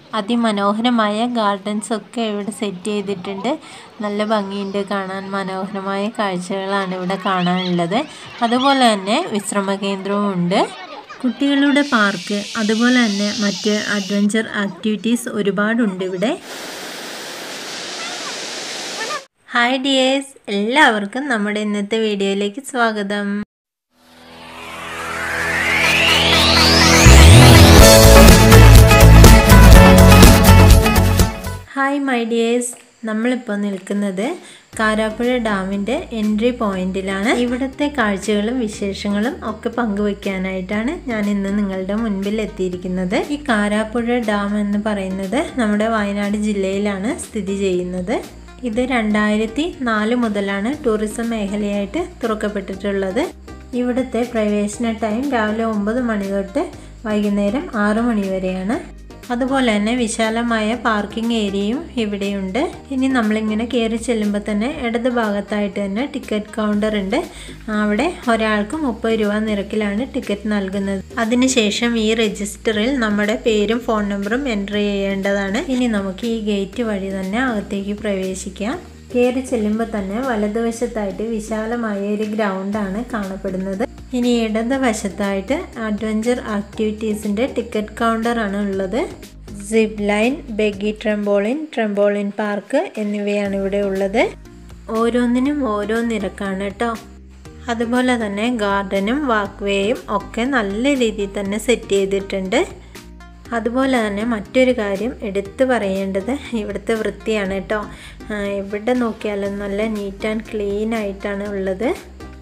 അതിമനോഹരമായ ഗാർഡൻസ് ഒക്കെ ഇവിടെ സെറ്റ് ചെയ്തിട്ടുണ്ട് നല്ല ഭംഗിയുണ്ട് കാണാൻ മനോഹരമായ കാഴ്ചകളാണ് ഇവിടെ കാണാനുള്ളത് അതുപോലെ തന്നെ വിശ്രമ കേന്ദ്രവും ഉണ്ട് കുട്ടികളുടെ പാർക്ക് അതുപോലെ തന്നെ മറ്റ് അഡ്വഞ്ചർ ആക്ടിവിറ്റീസ് ഒരുപാടുണ്ട് ഇവിടെ ഹായ് ഡിയേഴ്സ് എല്ലാവർക്കും നമ്മുടെ ഇന്നത്തെ വീഡിയോയിലേക്ക് സ്വാഗതം ഹായ് മൈ ഡിയേഴ്സ് നമ്മളിപ്പോൾ നിൽക്കുന്നത് കാരാപ്പുഴ ഡാമിൻ്റെ എൻട്രി പോയിന്റിലാണ് ഇവിടുത്തെ കാഴ്ചകളും വിശേഷങ്ങളും ഒക്കെ പങ്കുവയ്ക്കാനായിട്ടാണ് ഞാൻ ഇന്ന് നിങ്ങളുടെ മുൻപിൽ എത്തിയിരിക്കുന്നത് ഈ കാരാപ്പുഴ ഡാം എന്ന് പറയുന്നത് നമ്മുടെ വയനാട് ജില്ലയിലാണ് സ്ഥിതി ചെയ്യുന്നത് ഇത് രണ്ടായിരത്തി നാല് മുതലാണ് ടൂറിസം മേഖലയായിട്ട് തുറക്കപ്പെട്ടിട്ടുള്ളത് ഇവിടുത്തെ പ്രവേശന ടൈം രാവിലെ ഒമ്പത് മണി തൊട്ട് വൈകുന്നേരം ആറു മണി വരെയാണ് അതുപോലെ തന്നെ വിശാലമായ പാർക്കിംഗ് ഏരിയയും ഇവിടെയുണ്ട് ഇനി നമ്മളിങ്ങനെ കയറി ചെല്ലുമ്പോൾ തന്നെ ഇടത് ഭാഗത്തായിട്ട് തന്നെ ടിക്കറ്റ് കൗണ്ടർ ഉണ്ട് അവിടെ ഒരാൾക്ക് മുപ്പത് രൂപ നിരക്കിലാണ് ടിക്കറ്റ് നൽകുന്നത് അതിനുശേഷം ഈ രജിസ്റ്ററിൽ നമ്മുടെ പേരും ഫോൺ നമ്പറും എൻ്റർ ചെയ്യേണ്ടതാണ് ഇനി നമുക്ക് ഈ ഗേറ്റ് വഴി തന്നെ അകത്തേക്ക് പ്രവേശിക്കാം കയറി ചെല്ലുമ്പോൾ തന്നെ വലതുവശത്തായിട്ട് വിശാലമായ ഒരു ഗ്രൗണ്ടാണ് കാണപ്പെടുന്നത് ഇനി ഇടത് വശത്തായിട്ട് അഡ്വഞ്ചർ ആക്ടിവിറ്റീസിൻ്റെ ടിക്കറ്റ് കൗണ്ടറാണ് ഉള്ളത് zip line buggy trampoline trampoline park എന്നിവയാണ് ഇവിടെ ഉള്ളത് ഓരോന്നിനും ഓരോ നിരക്കാണ് കേട്ടോ അതുപോലെ തന്നെ ഗാർഡനും വാക്ക്വേയും ഒക്കെ നല്ല രീതിയിൽ തന്നെ സെറ്റ് ചെയ്തിട്ടുണ്ട് അതുപോലെ തന്നെ മറ്റൊരു കാര്യം എടുത്തു പറയേണ്ടത് ഇവിടുത്തെ വൃത്തിയാണ് കേട്ടോ എവിടെ നോക്കിയാലും നല്ല നീറ്റ് ആൻഡ് ക്ലീൻ ആയിട്ടാണ് ഉള്ളത്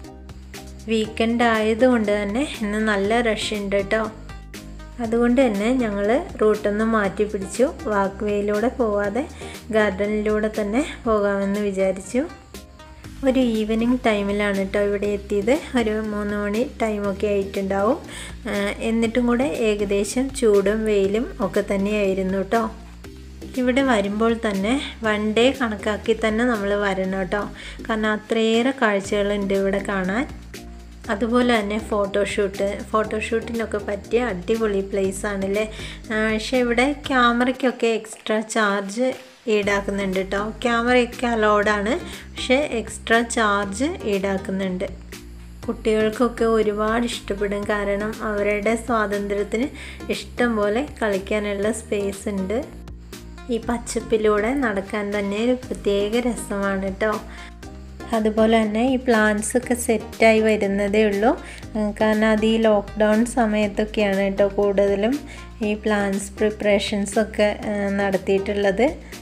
വീക്കെൻഡ് ആയതുകൊണ്ട് തന്നെ ഇന്ന് നല്ല റഷ് ഉണ്ട് കേട്ടോ അതുകൊണ്ട് തന്നെ ഞങ്ങൾ റൂട്ടൊന്ന് മാറ്റി പിടിച്ചു വാക്ക് വേയിലൂടെ പോവാതെ ഗാർഡനിലൂടെ തന്നെ പോകാമെന്ന് വിചാരിച്ചു ഒരു ഈവനിങ് ടൈമിലാണ് കേട്ടോ ഇവിടെ എത്തിയത് ഒരു മൂന്ന് മണി ടൈമൊക്കെ ആയിട്ടുണ്ടാവും എന്നിട്ടും കൂടെ ഏകദേശം ചൂടും വെയിലും ഒക്കെ തന്നെയായിരുന്നു കേട്ടോ ഇവിടെ വരുമ്പോൾ തന്നെ വൺ ഡേ കണക്കാക്കി തന്നെ നമ്മൾ വരണം കേട്ടോ കാരണം അത്രയേറെ കാഴ്ചകളുണ്ട് ഇവിടെ കാണാൻ അതുപോലെ തന്നെ ഫോട്ടോഷൂട്ട് ഫോട്ടോഷൂട്ടിനൊക്കെ പറ്റിയ അടിപൊളി പ്ലേസ് ആണല്ലേ പക്ഷേ ഇവിടെ ക്യാമറയ്ക്കൊക്കെ എക്സ്ട്രാ ചാർജ് ഈടാക്കുന്നുണ്ട് കേട്ടോ ക്യാമറയൊക്കെ അലോഡാണ് പക്ഷേ എക്സ്ട്രാ ചാർജ് ഈടാക്കുന്നുണ്ട് കുട്ടികൾക്കൊക്കെ ഒരുപാട് ഇഷ്ടപ്പെടും കാരണം അവരുടെ സ്വാതന്ത്ര്യത്തിന് ഇഷ്ടം പോലെ കളിക്കാനുള്ള സ്പേസ് ഉണ്ട് ഈ പച്ചപ്പിലൂടെ നടക്കാൻ തന്നെ ഒരു പ്രത്യേക രസമാണ് കേട്ടോ അതുപോലെ തന്നെ ഈ പ്ലാന്റ്സ് ഒക്കെ സെറ്റായി വരുന്നതേ ഉള്ളൂ കാരണം അത് ഈ ലോക്ക്ഡൗൺ സമയത്തൊക്കെയാണ് കേട്ടോ കൂടുതലും ഈ പ്ലാന്റ്സ് പ്രിപ്പറേഷൻസ് ഒക്കെ നടത്തിയിട്ടുള്ളത്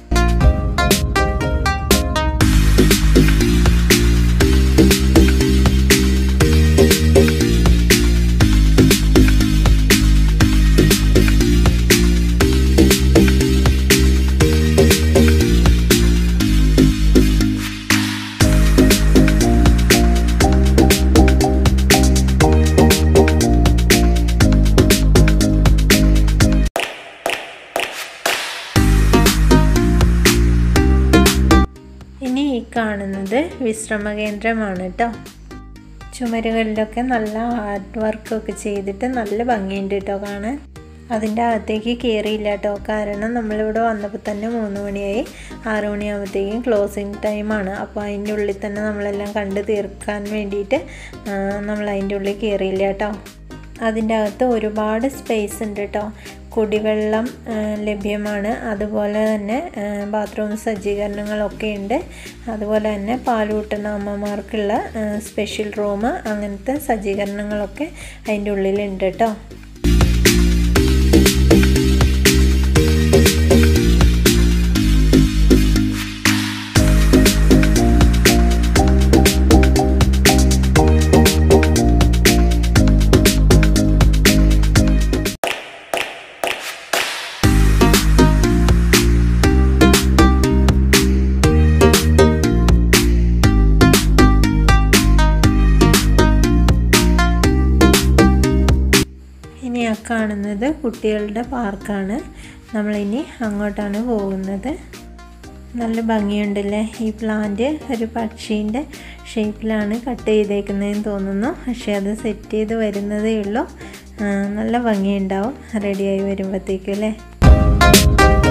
ഇനി ഈ കാണുന്നത് വിശ്രമ കേന്ദ്രമാണ് കേട്ടോ ചുമരുകളിലൊക്കെ നല്ല ആർട്ട് വർക്കൊക്കെ ചെയ്തിട്ട് നല്ല ഭംഗിയുണ്ട് കേട്ടോ കാണാൻ അതിൻ്റെ അകത്തേക്ക് കയറിയില്ല കേട്ടോ കാരണം നമ്മളിവിടെ വന്നപ്പോൾ തന്നെ മൂന്ന് മണിയായി ആറു മണിയാകുമ്പോഴത്തേക്കും ക്ലോസിങ് ടൈമാണ് അപ്പോൾ അതിൻ്റെ ഉള്ളിൽ തന്നെ നമ്മളെല്ലാം കണ്ട് തീർക്കാൻ വേണ്ടിയിട്ട് നമ്മൾ അതിൻ്റെ ഉള്ളിൽ കയറിയില്ല കേട്ടോ അതിൻ്റെ അകത്ത് ഒരുപാട് സ്പേസ് ഉണ്ട് കേട്ടോ കുടിവെള്ളം ലഭ്യമാണ് അതുപോലെ തന്നെ ബാത്റൂം സജ്ജീകരണങ്ങളൊക്കെ ഉണ്ട് അതുപോലെ തന്നെ പാലൂട്ടുന്ന അമ്മമാർക്കുള്ള സ്പെഷ്യൽ റൂം അങ്ങനത്തെ സജ്ജീകരണങ്ങളൊക്കെ അതിൻ്റെ ഉള്ളിലുണ്ട് കേട്ടോ ഇനി ആ കാണുന്നത് കുട്ടികളുടെ പാർക്കാണ് നമ്മളിനി അങ്ങോട്ടാണ് പോകുന്നത് നല്ല ഭംഗിയുണ്ടല്ലേ ഈ പ്ലാന്റ് ഒരു പക്ഷീൻ്റെ ഷേപ്പിലാണ് കട്ട് ചെയ്തേക്കുന്നതെന്ന് തോന്നുന്നു പക്ഷേ അത് സെറ്റ് ചെയ്ത് വരുന്നതേ ഉള്ളൂ ആ, നല്ല ഭംഗിയുണ്ടാവും റെഡിയായി വരുമ്പോഴത്തേക്കും അല്ലേ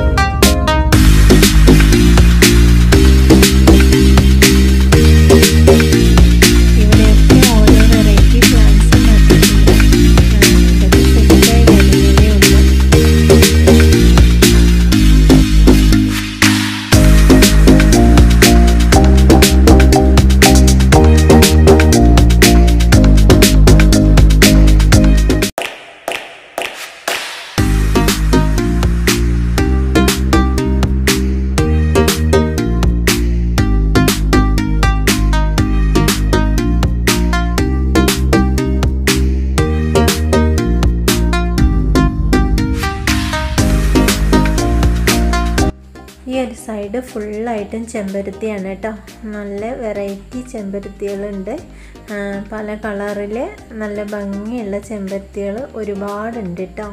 ഈ ഒരു സൈഡ് ഫുള്ളായിട്ടും ചെമ്പരത്തിയാണ് കേട്ടോ നല്ല വെറൈറ്റി ചെമ്പരത്തികളുണ്ട് പല കളറിൽ നല്ല ഭംഗിയുള്ള ചെമ്പരത്തികൾ ഒരുപാടുണ്ട് കേട്ടോ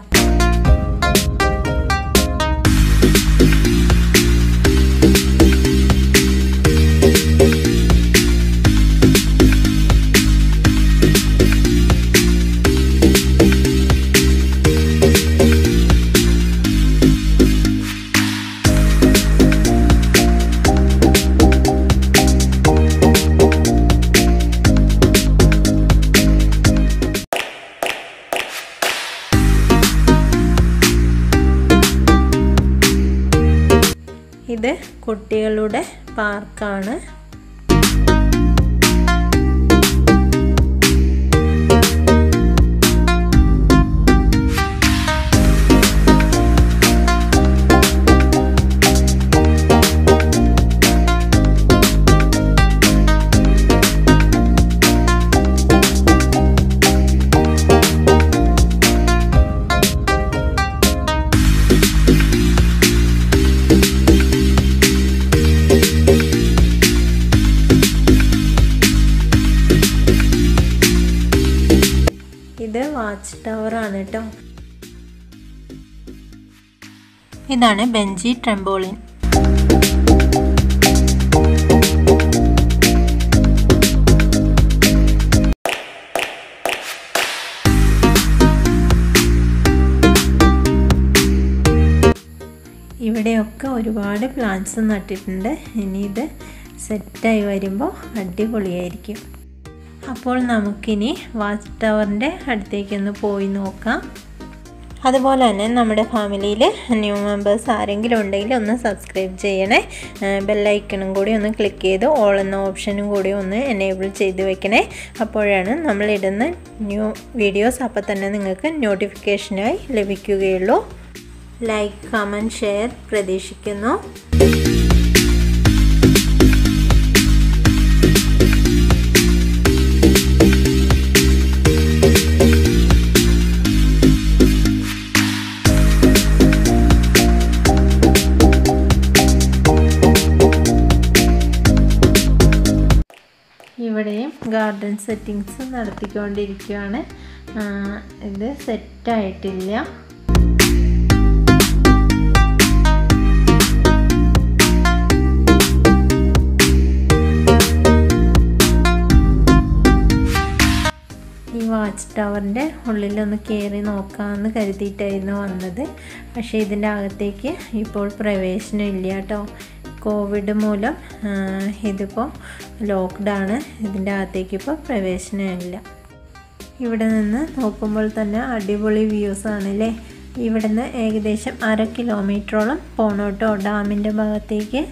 ഇത് കുട്ടികളുടെ പാർക്കാണ് ഇത് വാച്ച് ടവർ ആണ് കേട്ടോ ഇതാണ് ബെഞ്ചി ട്രെമ്പോളിൻ ഇവിടെയൊക്കെ ഒരുപാട് പ്ലാന്റ്സ് നട്ടിട്ടുണ്ട് ഇനി ഇത് സെറ്റായി വരുമ്പോൾ അടിപൊളിയായിരിക്കും അപ്പോൾ നമുക്കിനി വാച്ച് ടവറിൻ്റെ അടുത്തേക്കൊന്ന് പോയി നോക്കാം അതുപോലെ തന്നെ നമ്മുടെ ഫാമിലിയിൽ ന്യൂ മെമ്പേഴ്സ് ആരെങ്കിലും ഉണ്ടെങ്കിൽ ഒന്ന് സബ്സ്ക്രൈബ് ചെയ്യണേ ബെല്ലൈക്കണും കൂടി ഒന്ന് ക്ലിക്ക് ചെയ്ത് ഓൾ എന്ന ഓപ്ഷനും കൂടി ഒന്ന് എനേബിൾ ചെയ്ത് വെക്കണേ അപ്പോഴാണ് നമ്മളിടുന്ന ന്യൂ വീഡിയോസ് അപ്പോൾ തന്നെ നിങ്ങൾക്ക് നോട്ടിഫിക്കേഷനായി ലഭിക്കുകയുള്ളൂ ലൈക്ക് കമൻറ്റ് ഷെയർ പ്രതീക്ഷിക്കുന്നു ഇവിടെയും ഗാർഡൻ സെറ്റിങ്സ് നടത്തിക്കൊണ്ടിരിക്കുകയാണ് ഇത് സെറ്റായിട്ടില്ല ഈ വാച്ച് ടവറിൻ്റെ ഉള്ളിലൊന്ന് കയറി നോക്കാമെന്ന് കരുതിയിട്ടായിരുന്നു വന്നത് പക്ഷേ ഇതിൻ്റെ അകത്തേക്ക് ഇപ്പോൾ പ്രവേശനം ഇല്ല കേട്ടോ കോവിഡ് മൂലം ഇതിപ്പോൾ ലോക്ക്ഡാണ് ഇതിൻ്റെ അകത്തേക്ക് ഇപ്പോൾ പ്രവേശനമില്ല ഇവിടെ നിന്ന് നോക്കുമ്പോൾ തന്നെ അടിപൊളി വ്യൂസ് ആണല്ലേ ഇവിടെ നിന്ന് ഏകദേശം അര കിലോമീറ്ററോളം പോണോട്ടോ ഡാമിൻ്റെ ഭാഗത്തേക്ക്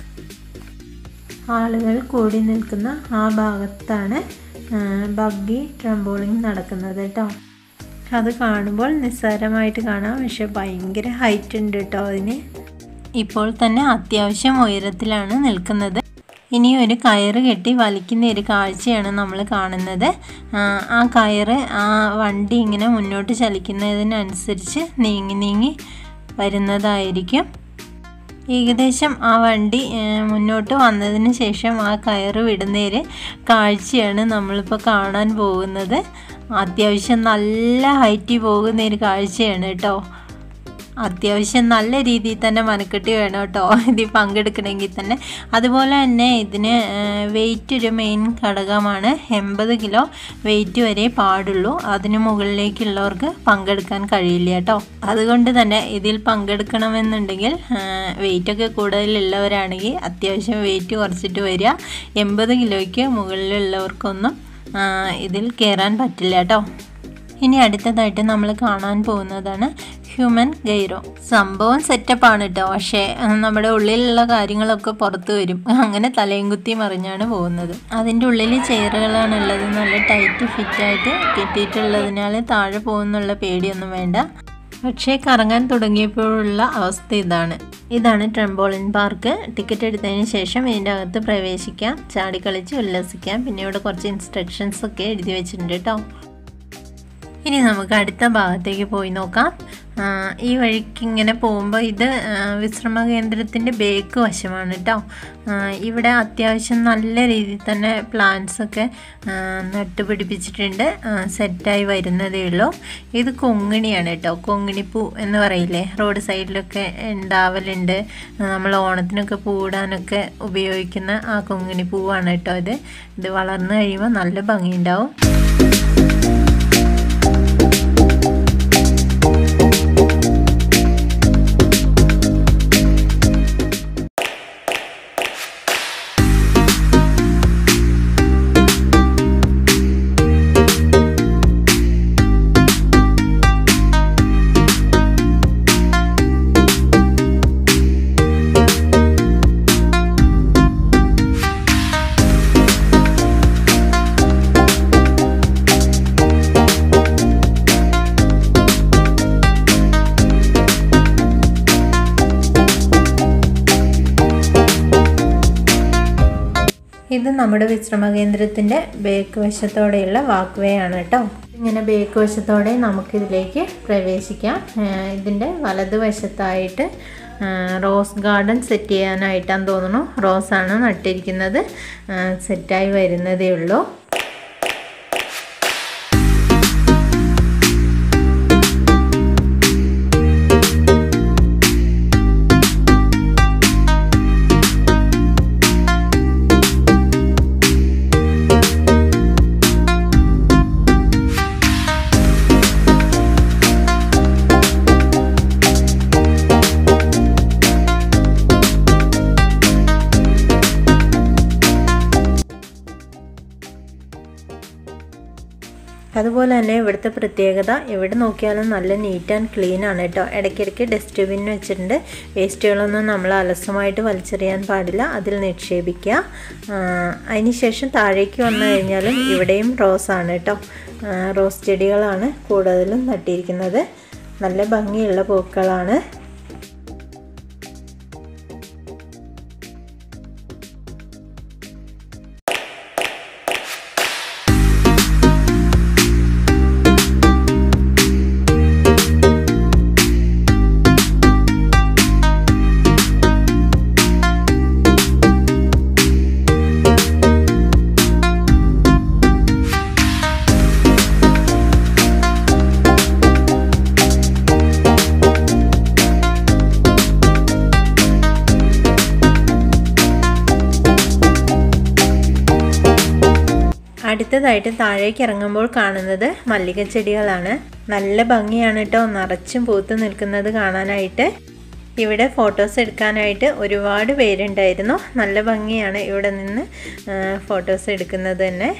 ആളുകൾ കൂടി നിൽക്കുന്ന ആ ഭാഗത്താണ് ബഗ്ഗി ട്രംബോളിങ് നടക്കുന്നത് കേട്ടോ അത് കാണുമ്പോൾ നിസ്സാരമായിട്ട് കാണാം പക്ഷെ ഭയങ്കര ഹൈറ്റ് ഉണ്ട് കേട്ടോ അതിന് ഇപ്പോൾ തന്നെ അത്യാവശ്യം ഉയരത്തിലാണ് നിൽക്കുന്നത് ഇനി ഒരു കയറ് കെട്ടി വലിക്കുന്ന ഒരു കാഴ്ചയാണ് നമ്മൾ കാണുന്നത് ആ കയറ് ആ വണ്ടി ഇങ്ങനെ മുന്നോട്ട് ചലിക്കുന്നതിനനുസരിച്ച് നീങ്ങി നീങ്ങി വരുന്നതായിരിക്കും ഏകദേശം ആ വണ്ടി മുന്നോട്ട് വന്നതിന് ശേഷം ആ കയറ് വിടുന്നൊരു കാഴ്ചയാണ് നമ്മളിപ്പോൾ കാണാൻ പോകുന്നത് അത്യാവശ്യം നല്ല ഹൈറ്റിൽ പോകുന്ന ഒരു കാഴ്ചയാണ് കേട്ടോ അത്യാവശ്യം നല്ല രീതിയിൽ തന്നെ മനക്കെട്ടി വേണം കേട്ടോ ഇതിൽ പങ്കെടുക്കണമെങ്കിൽ തന്നെ അതുപോലെ തന്നെ ഇതിന് വെയിറ്റ് ഒരു മെയിൻ ഘടകമാണ് എൺപത് കിലോ വെയിറ്റ് വരെ പാടുള്ളൂ അതിന് മുകളിലേക്കുള്ളവർക്ക് പങ്കെടുക്കാൻ കഴിയില്ല കേട്ടോ അതുകൊണ്ട് തന്നെ ഇതിൽ പങ്കെടുക്കണമെന്നുണ്ടെങ്കിൽ വെയിറ്റൊക്കെ കൂടുതലുള്ളവരാണെങ്കിൽ അത്യാവശ്യം വെയിറ്റ് കുറച്ചിട്ട് വരിക എൺപത് കിലോയ്ക്ക് മുകളിലുള്ളവർക്കൊന്നും ഇതിൽ കയറാൻ പറ്റില്ല കേട്ടോ ഇനി അടുത്തതായിട്ട് നമ്മൾ കാണാൻ പോകുന്നതാണ് ഹ്യൂമൻ ഗൈറോ സംഭവം സെറ്റപ്പാണ് കേട്ടോ പക്ഷേ നമ്മുടെ ഉള്ളിലുള്ള കാര്യങ്ങളൊക്കെ പുറത്ത് വരും അങ്ങനെ തലയും കുത്തി മറിഞ്ഞാണ് പോകുന്നത് അതിൻ്റെ ഉള്ളിൽ ചെയറുകളാണ് ഉള്ളത് നല്ല ടൈറ്റ് ഫിറ്റായിട്ട് കെട്ടിയിട്ടുള്ളതിനാൽ താഴെ പോകുന്നുള്ള പേടിയൊന്നും വേണ്ട പക്ഷേ കറങ്ങാൻ തുടങ്ങിയപ്പോഴുള്ള അവസ്ഥ ഇതാണ് ഇതാണ് ട്രംബോളിൻ പാർക്ക് ടിക്കറ്റ് എടുത്തതിന് ശേഷം ഇതിൻ്റെ അകത്ത് പ്രവേശിക്കാം ചാടിക്കളിച്ച് ഉല്ലസിക്കാം പിന്നെ ഇവിടെ കുറച്ച് ഇൻസ്ട്രക്ഷൻസ് ഒക്കെ എഴുതി വെച്ചിട്ടുണ്ട് കേട്ടോ ഇനി നമുക്ക് അടുത്ത ഭാഗത്തേക്ക് പോയി നോക്കാം ആ, ഈ വഴിക്ക് ഇങ്ങനെ പോകുമ്പോൾ ഇത് ആ, വിശ്രമ കേന്ദ്രത്തിൻ്റെ ബേക്ക് വശമാണ് കേട്ടോ ആ, ഇവിടെ അത്യാവശ്യം നല്ല രീതിയിൽ തന്നെ പ്ലാന്റ്സ് ഒക്കെ ആ, നട്ടുപിടിപ്പിച്ചിട്ടുണ്ട് ആ, സെറ്റായി വരുന്നതേ ഉള്ളൂ ഇത് കൊങ്ങിണിയാണ് കേട്ടോ കൊങ്ങിണിപ്പൂ എന്ന് പറയില്ലേ റോഡ് സൈഡിലൊക്കെ ഉണ്ടാവലുണ്ട് നമ്മൾ ഓണത്തിനൊക്കെ പൂടാനൊക്കെ ഉപയോഗിക്കുന്ന ആ കൊങ്ങിണി പൂവാണ് കേട്ടോ ഇത് ഇത് വളർന്നു കഴിയുമ്പോൾ നല്ല ഭംഗിയുണ്ടാവും ഇത് നമ്മുടെ വിശ്രമ കേന്ദ്രത്തിൻ്റെ ബേക്ക് വശത്തോടെയുള്ള വാക്ക് വേ ആണ് കേട്ടോ ഇങ്ങനെ ബേക്ക് വശത്തോടെ നമുക്കിതിലേക്ക് പ്രവേശിക്കാം ഏഹ് ഇതിൻ്റെ വലതുവശത്തായിട്ട് ഏഹ് റോസ് ഗാർഡൻ സെറ്റ് ചെയ്യാനായിട്ടാന്ന് തോന്നുന്നു റോസാണ് നട്ടിരിക്കുന്നത് ഏഹ് സെറ്റായി വരുന്നതേ ഉള്ളൂ അതുപോലെ തന്നെ ഇവിടുത്തെ പ്രത്യേകത എവിടെ നോക്കിയാലും നല്ല നീറ്റ് ആൻഡ് ക്ലീൻ ആണ് കേട്ടോ ഇടയ്ക്കിടയ്ക്ക് ഡസ്റ്റ്ബിൻ വെച്ചിട്ടുണ്ട് വേസ്റ്റുകളൊന്നും നമ്മൾ അലസമായിട്ട് വലിച്ചെറിയാൻ പാടില്ല അതിൽ നിക്ഷേപിക്കുക അതിന് ശേഷം താഴേക്ക് വന്നു കഴിഞ്ഞാലും ഇവിടെയും റോസ് ആണ് കേട്ടോ ആ, റോസ് ചെടികളാണ് കൂടുതലും നട്ടിരിക്കുന്നത് നല്ല ഭംഗിയുള്ള പൂക്കളാണ് അടുത്തതായിട്ട് താഴേക്ക് ഇറങ്ങുമ്പോൾ കാണുന്നത് മല്ലിക ചെടികളാണ് നല്ല ഭംഗിയാണ് കേട്ടോ നിറച്ചും പൂത്ത് നിൽക്കുന്നത് കാണാനായിട്ട് ഇവിടെ ഫോട്ടോസ് എടുക്കാനായിട്ട് ഒരുപാട് പേരുണ്ടായിരുന്നു നല്ല ഭംഗിയാണ് ഇവിടെ നിന്ന് ഫോട്ടോസ് എടുക്കുന്നത് തന്നെ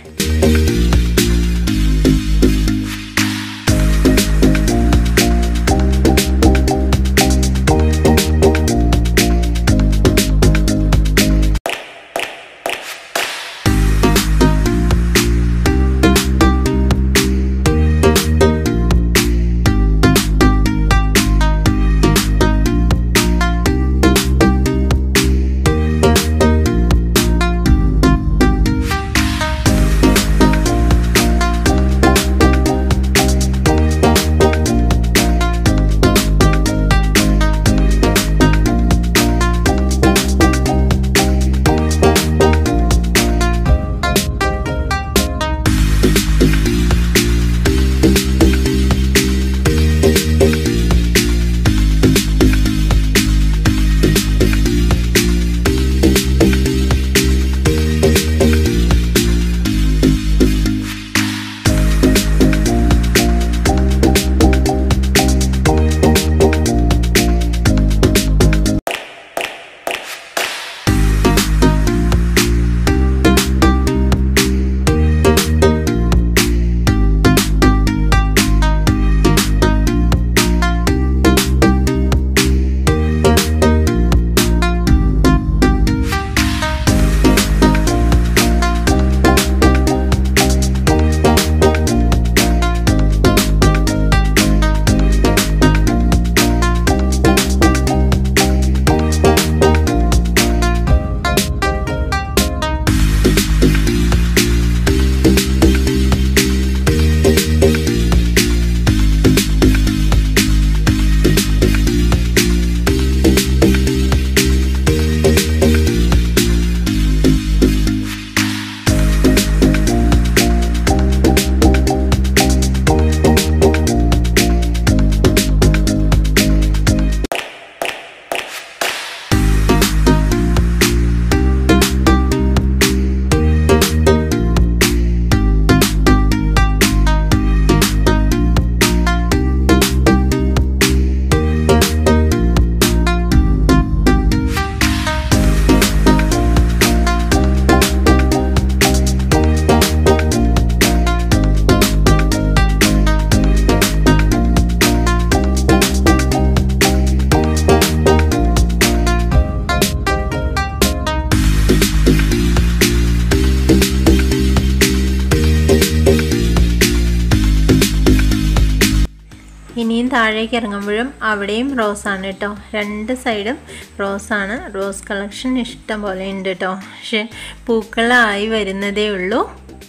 താഴേക്ക് ഇറങ്ങുമ്പോഴും അവിടെയും റോസാണ് കേട്ടോ രണ്ട് സൈഡും റോസാണ് റോസ് കളക്ഷൻ ഇഷ്ടം പോലെ ഉണ്ട് കേട്ടോ പക്ഷെ പൂക്കളായി വരുന്നതേ ഉള്ളൂ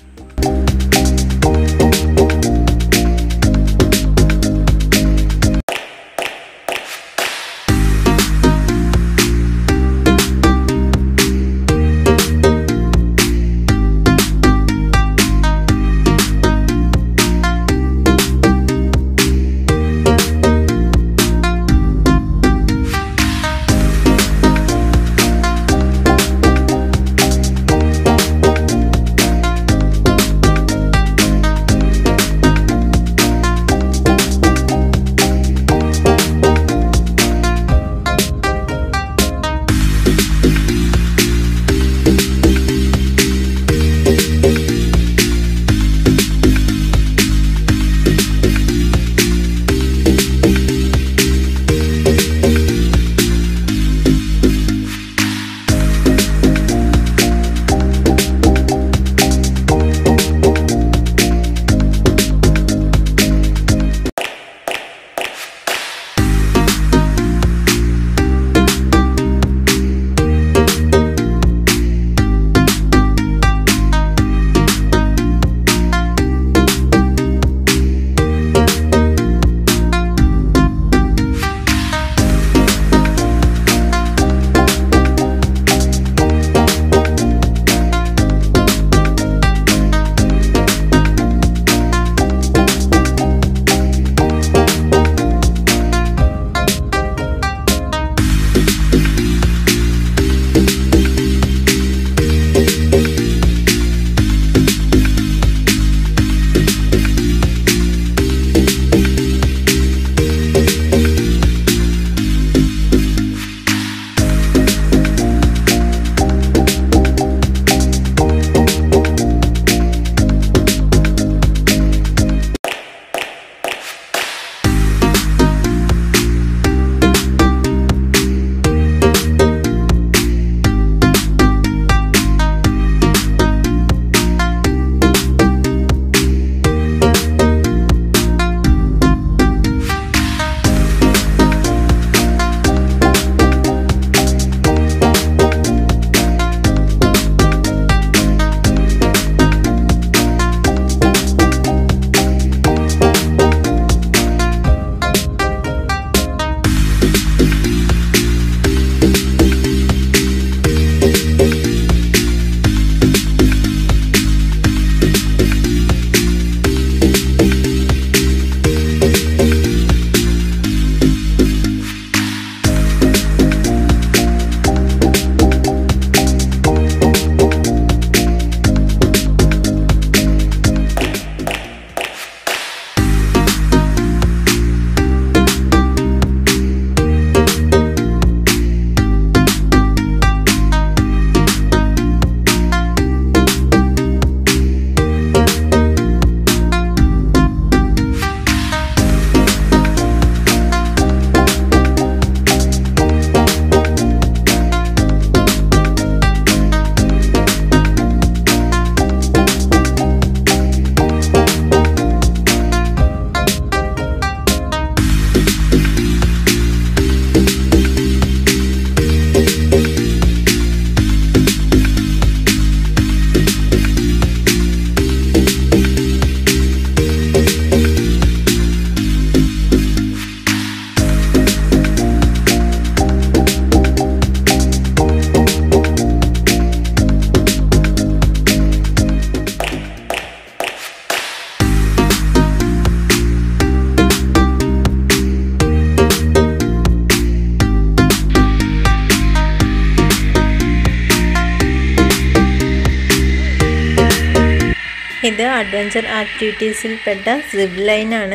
ഇത് അഡ്വഞ്ചർ ആക്ടിവിറ്റീസിൽപ്പെട്ട സിബ് ലൈനാണ്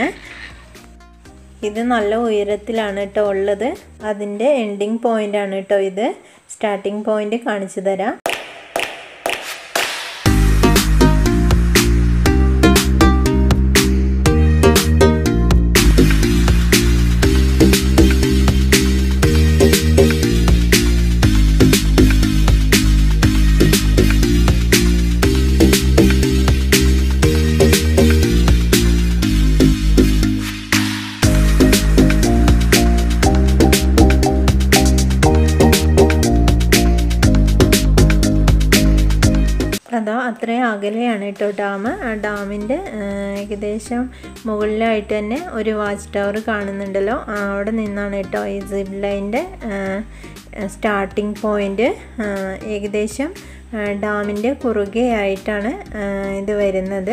ഇത് നല്ല ഉയരത്തിലാണ് കേട്ടോ ഉള്ളത് അതിൻ്റെ എൻഡിങ് പോയിൻ്റ് ആണ് കേട്ടോ ഇത് സ്റ്റാർട്ടിംഗ് പോയിൻ്റ് കാണിച്ചു തരാം അതോ അത്രയും അകലെയാണ് കേട്ടോ ഡാം ആ ഡാമിൻ്റെ ഏകദേശം മുകളിലായിട്ട് തന്നെ ഒരു വാച്ച് ടവർ കാണുന്നുണ്ടല്ലോ അവിടെ നിന്നാണ് കേട്ടോ ഈ സിബ് ലൈൻ്റെ സ്റ്റാർട്ടിംഗ് പോയിൻ്റ് ഏകദേശം ഡാമിൻ്റെ കുറുകെ ആയിട്ടാണ് ഇത് വരുന്നത്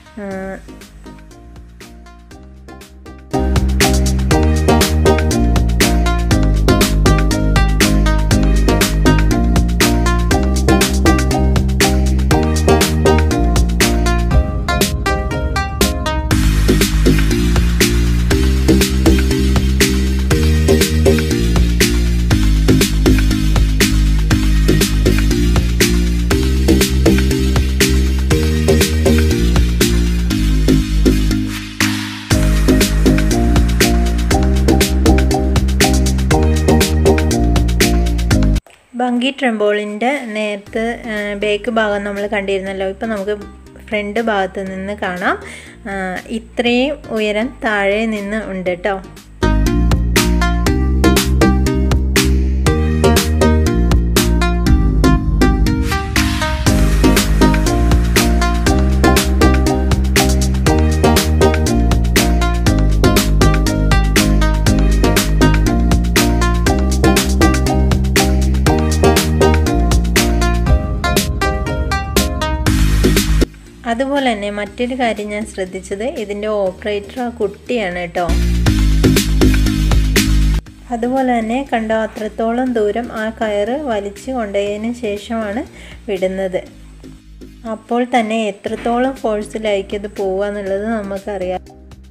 ബങ്കി ട്രെമ്പോളിൻ്റെ നേരത്തെ ബേക്ക് ഭാഗം നമ്മൾ കണ്ടിരുന്നല്ലോ ഇപ്പോൾ നമുക്ക് ഫ്രണ്ട് ഭാഗത്ത് നിന്ന് കാണാം ഇത്രയും ഉയരം താഴെ നിന്ന് ഉണ്ട് കേട്ടോ അതുപോലെ തന്നെ മറ്റൊരു കാര്യം ഞാൻ ശ്രദ്ധിച്ചത് ഇതിൻ്റെ ഓപ്പറേറ്റർ ആ കുട്ടിയാണ് കേട്ടോ അതുപോലെ തന്നെ കണ്ടോ അത്രത്തോളം ദൂരം ആ കയറ് വലിച്ചു കൊണ്ടുപോയതിന് ശേഷമാണ് വിടുന്നത് അപ്പോൾ തന്നെ എത്രത്തോളം ഫോഴ്സിലായിരിക്കും ഇത് പോവുക എന്നുള്ളത് നമുക്കറിയാം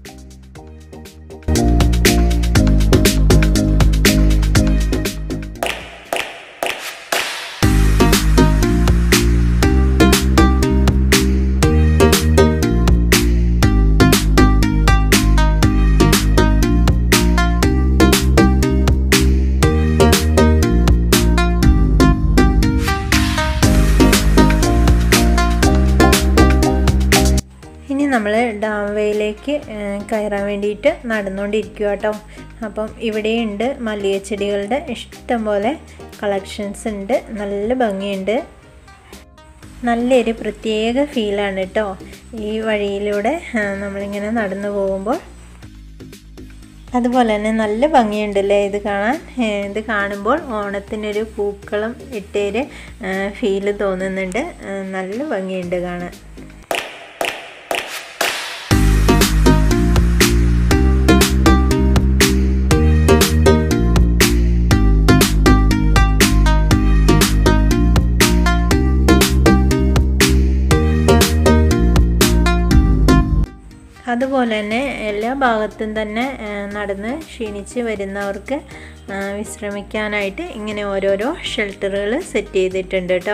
ഇനി നമ്മൾ ഡാം വേയിലേക്ക് കയറാൻ വേണ്ടിയിട്ട് നടന്നുകൊണ്ടിരിക്കുക കേട്ടോ അപ്പം ഇവിടെയുണ്ട് മല്ലികച്ചെടികളുടെ ഇഷ്ടം പോലെ കളക്ഷൻസ് ഉണ്ട് നല്ല ഭംഗിയുണ്ട് നല്ലൊരു പ്രത്യേക ഫീലാണ് കേട്ടോ ഈ വഴിയിലൂടെ നമ്മളിങ്ങനെ നടന്നു പോകുമ്പോൾ അതുപോലെ തന്നെ നല്ല ഭംഗിയുണ്ടല്ലേ ഇത് കാണാൻ ഇത് കാണുമ്പോൾ ഓണത്തിനൊരു പൂക്കളം ഇട്ടൊരു ഫീല് തോന്നുന്നുണ്ട് നല്ല ഭംഗിയുണ്ട് കാണാൻ അതുപോലെ തന്നെ എല്ലാ ഭാഗത്തും തന്നെ നടന്ന് ക്ഷീണിച്ച് വരുന്നവർക്ക് വിശ്രമിക്കാനായിട്ട് ഇങ്ങനെ ഓരോരോ ഷെൽട്ടറുകൾ സെറ്റ് ചെയ്തിട്ടുണ്ട് കേട്ടോ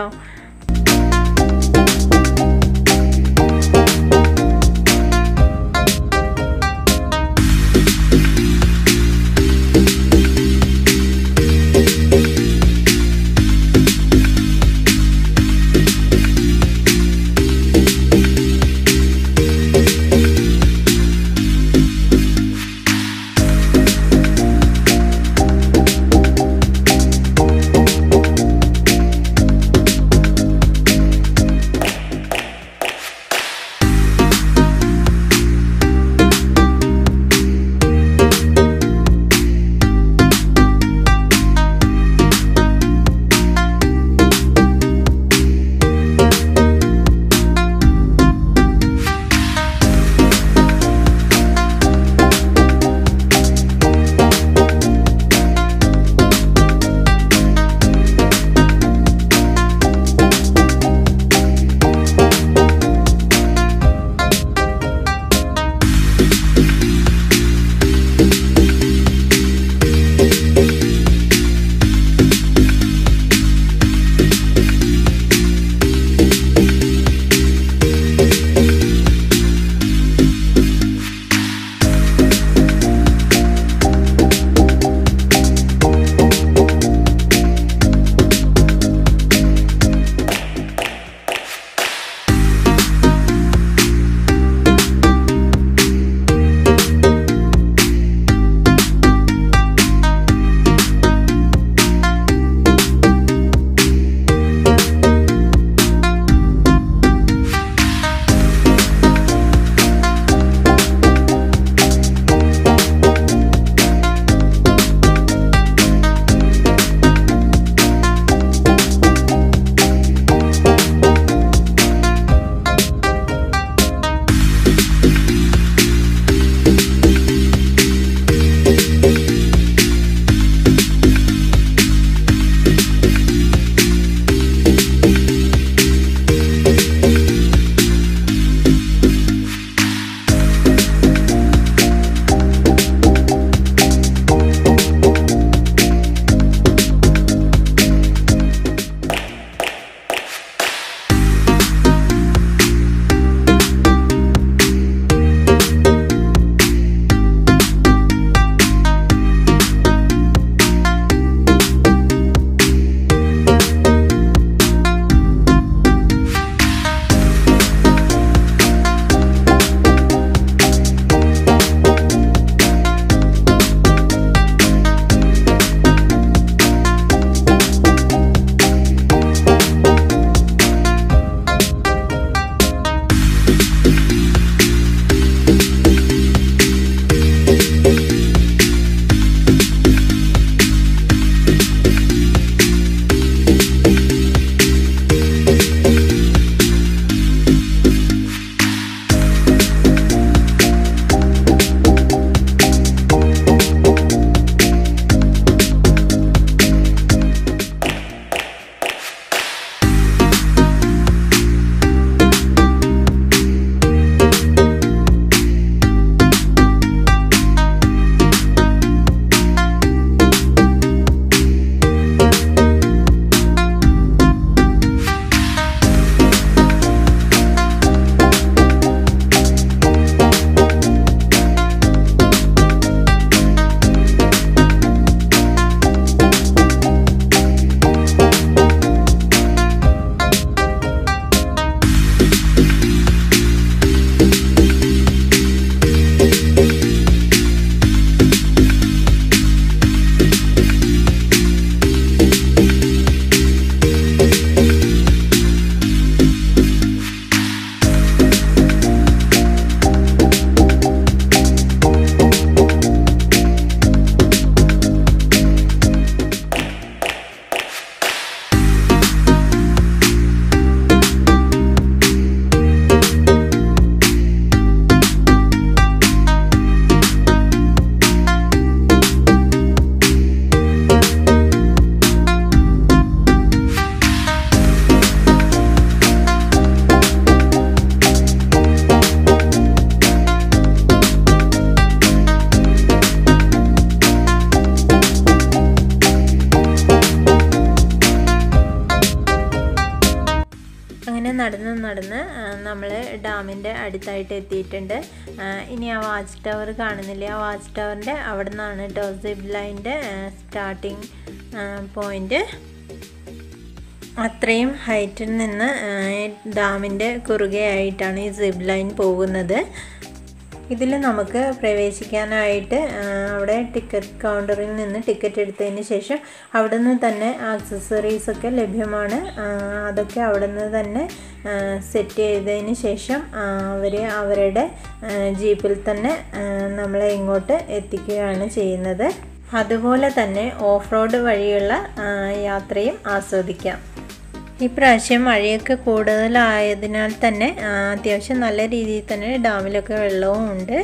നടന്ന് നടന്ന് നമ്മൾ ഡാമിൻ്റെ അടുത്തായിട്ട് എത്തിയിട്ടുണ്ട് ആ, ഇനി ആ വാച്ച് ടവർ കാണുന്നില്ലേ ആ വാച്ച് ടവറിൻ്റെ അവിടെ നിന്നാണ് കേട്ടോ സിബ് ലൈൻ്റെ സ്റ്റാർട്ടിങ് പോയിൻ്റ് അത്രയും ഹൈറ്റിൽ നിന്ന് ഡാമിൻ്റെ കുറുകെയായിട്ടാണ് ഈ സിബ് ലൈൻ പോകുന്നത് ഇതിൽ നമുക്ക് പ്രവേശിക്കാനായിട്ട് ആ, അവിടെ ടിക്കറ്റ് കൗണ്ടറിൽ നിന്ന് ടിക്കറ്റ് എടുത്തതിന് ശേഷം അവിടെ നിന്ന് തന്നെ ആക്സസറീസ് ഒക്കെ ലഭ്യമാണ് ആ, അതൊക്കെ അവിടെ നിന്ന് തന്നെ സെറ്റ് ചെയ്തതിന് ശേഷം അവർ അവരുടെ ആ, ജീപ്പിൽ തന്നെ ആ, നമ്മളെ ഇങ്ങോട്ട് എത്തിക്കുകയാണ് ചെയ്യുന്നത് അതുപോലെ തന്നെ ഓഫ് റോഡ് വഴിയുള്ള ആ, യാത്രയും ആസ്വദിക്കാം ഇപ്രാവശ്യം മഴയൊക്കെ കൂടുതലായതിനാൽ തന്നെ ആ, അത്യാവശ്യം നല്ല രീതിയിൽ തന്നെ ഡാമിലൊക്കെ വെള്ളവും ഉണ്ട്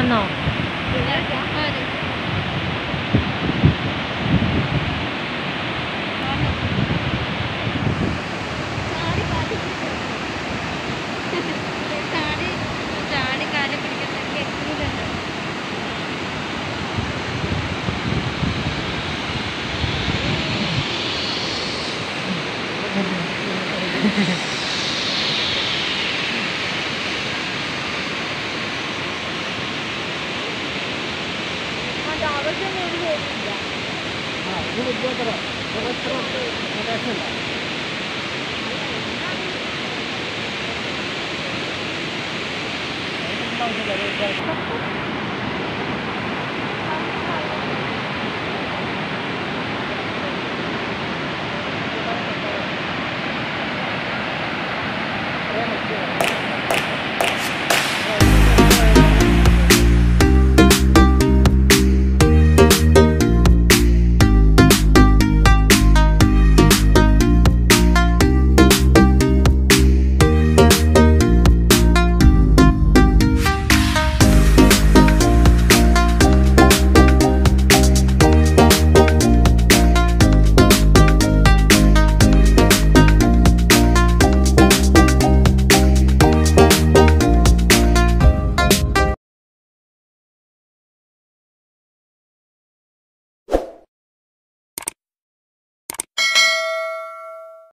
വന്നോ ഉണ്ടാവില്ല